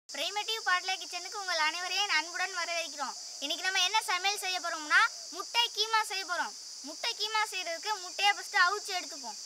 பிரைமேட்டிவ் பாட்லே கிச்சனுக்கு உங்கள் அனைவரையும் அன்புடன் வரவேற்கிறோம் இன்னைக்கு நம்ம என்ன சமையல் செய்ய போறோம்னா முட்டை கீமா செய்ய போறோம் முட்டை கீமா செய்யறதுக்கு முட்டையை ஃபர்ஸ்ட் அவிச்சு எடுத்துப்போம்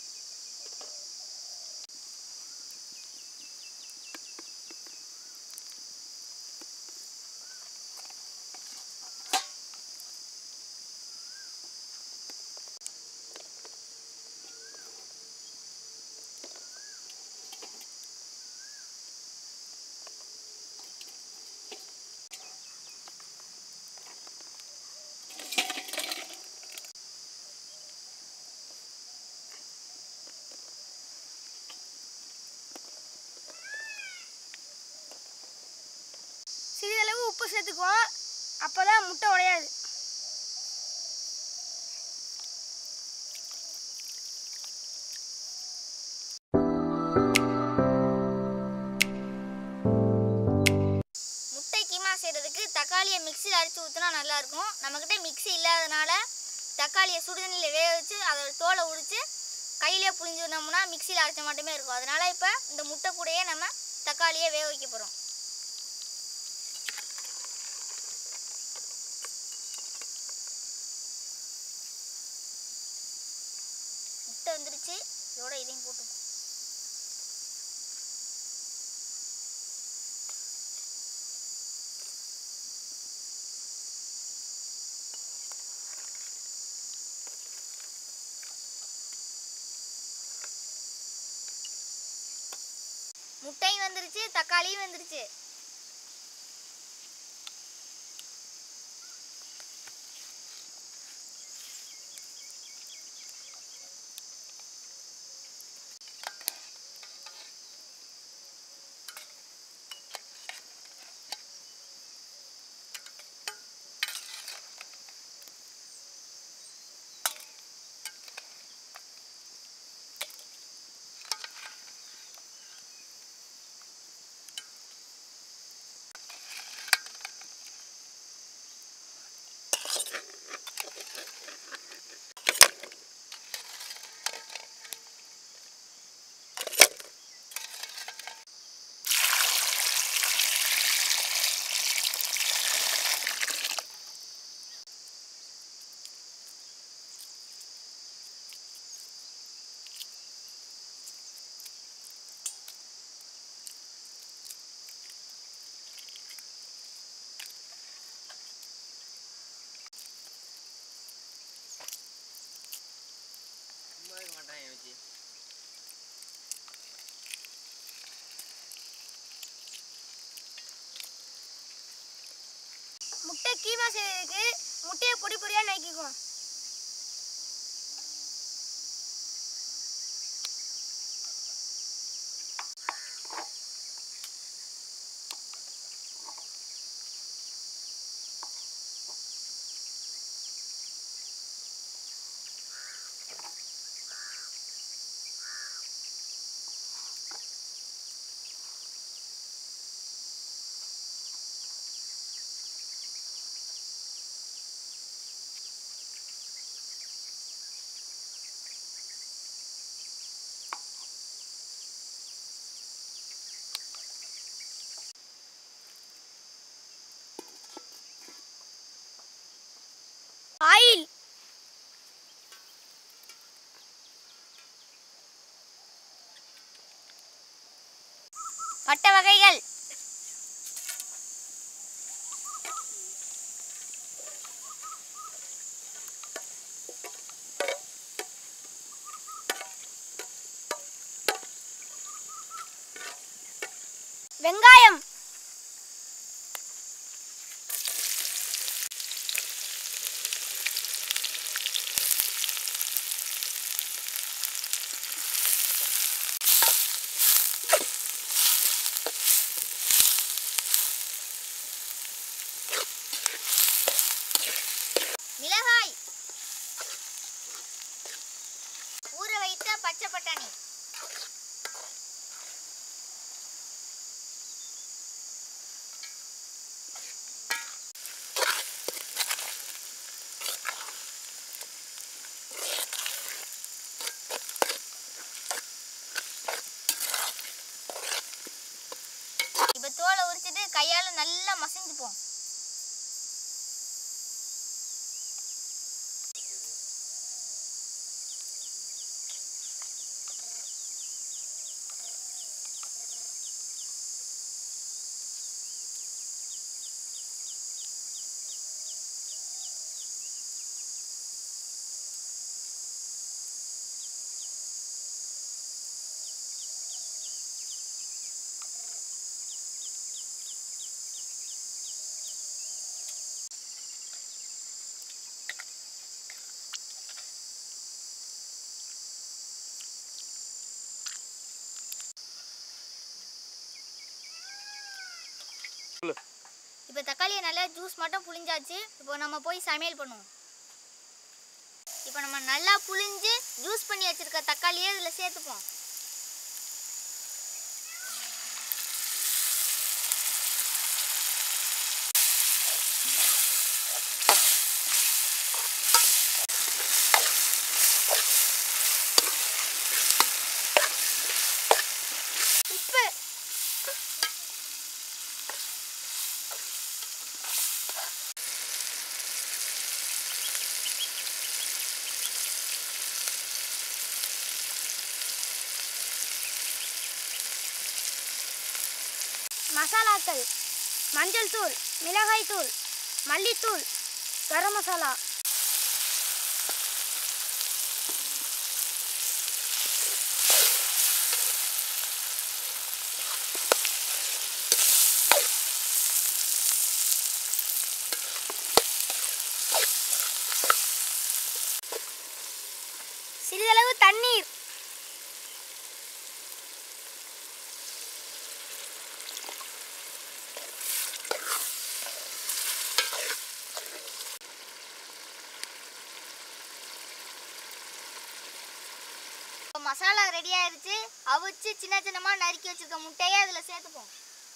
சிறிதளவு உப்பு சேர்த்துக்குவோம் அப்பதான் முட்டை உடையாது முட்டை கீமா செய்கிறதுக்கு தக்காளியை மிக்சியில் அரைச்சி ஊற்றினா நல்லாயிருக்கும் நம்மக்கிட்ட மிக்ஸி இல்லாதனால தக்காளியை சுடுதண்ணியில் வேக வச்சு அதோட தோலை உரித்து கையிலே புழிஞ்சுனோம்னா மிக்சியில் அரைச்ச மட்டுமே இருக்கும் அதனால் இப்போ இந்த முட்டை கூடயே நம்ம தக்காளியை வேக வைக்க போகிறோம் முட்டை வந்துருச்சு இதோட இதையும் போட்டு முட்டையும் வந்துருச்சு தக்காளியும் வந்துருச்சு சும்மா இருக்க மாட்டான் என் வச்சு முட்டை கீமா செய்யறதுக்கு முட்டையை பொடி பொடியாக நறுக்கிக்குவோம் ஆயில் பட்ட வகைகள் வெங்காயம் மிளகாய் ஊற வைத்த பச்சை பட்டாணி இப்போ தோலை உரிச்சிட்டு கையால் நல்லா மசிஞ்சுப்போம் இப்போ தக்காளியை நல்லா ஜூஸ் மட்டும் புளிஞ்சாச்சு இப்போ நம்ம போய் சமையல் பண்ணுவோம் இப்போ நம்ம நல்லா புளிஞ்சு ஜூஸ் பண்ணி வச்சிருக்க தக்காளியை இதில் சேர்த்துப்போம் உப்பு மசாலாக்கள் மஞ்சள் தூள் மிளகாய் தூள் மல்லித்தூள் கரம் மசாலா சிறிதளவு தண்ணீர் இப்போ மசாலா ரெடி ஆயிருச்சு அவிச்சு சின்ன சின்னமாக நறுக்கி வச்சிருக்க முட்டையை அதில் சேர்த்துப்போம்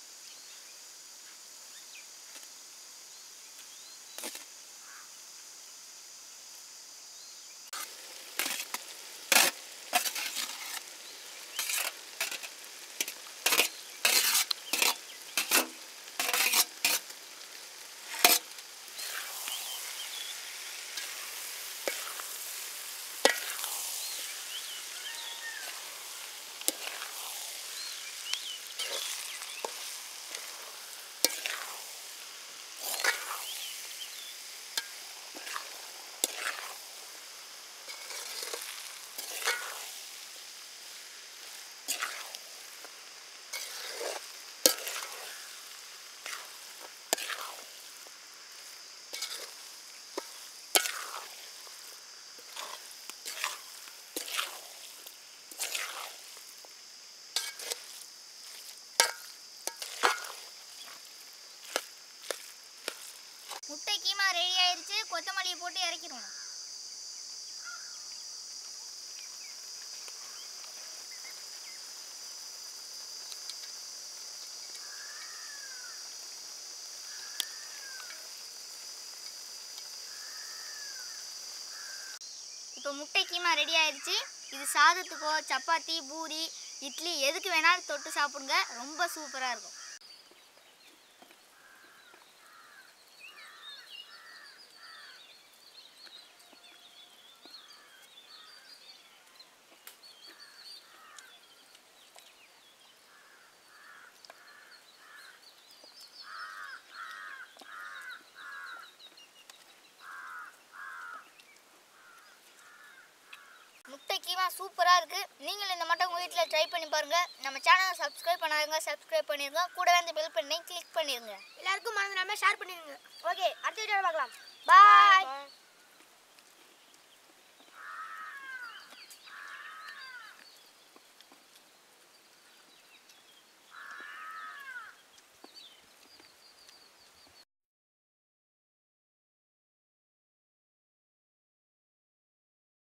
முட்டை கீமா ரெடி ஆயிருச்சு கொத்தமல்லியை போட்டு இறக்கிடுவோம் இப்போ முட்டை கீமா ரெடி ஆயிருச்சு இது சாதத்துக்கோ சப்பாத்தி பூரி இட்லி எதுக்கு வேணாலும் தொட்டு சாப்பிடுங்க ரொம்ப சூப்பராக இருக்கும் முட்டை கீமா சூப்பராக இருக்குது நீங்களும் இந்த மட்டும் உங்கள் வீட்டில் ட்ரை பண்ணி பாருங்கள் நம்ம சேனலை சப்ஸ்கிரைப் பண்ணாதவங்க சப்ஸ்கிரைப் பண்ணிடுங்க கூடவே அந்த பெல் பண்ணி கிளிக் பண்ணிடுங்க எல்லாருக்கும் மறந்துடாம ஷேர் பண்ணிடுங்க ஓகே அடுத்த வீடியோவில் பார்க்கலாம் பாய்